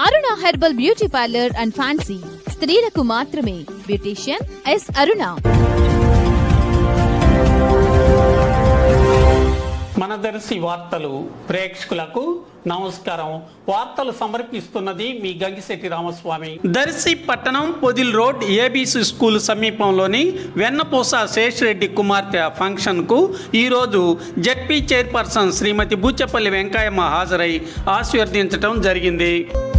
Aruna herbal beauty parlour and fancy స్త్రీలకు మాత్రమే beautician yes అరుణ మన దర్శి వార్తలు ప్రేక్షకులకు నమస్కారం వార్తలు సమర్పిస్తున్నది మీ గంగిశెట్టి రామస్వామి దర్శి పట్టణం పొదిల్ రోడ్ ఏబీసీ స్కూల్ సమీపంలోని వెన్నపూస శేషరెడ్డి కుమార్తె ఫంక్షన్కు ఈరోజు జెడ్పీ చైర్పర్సన్ శ్రీమతి బూచపల్లి వెంకయ్యమ్మ హాజరై ఆశీర్వదించడం జరిగింది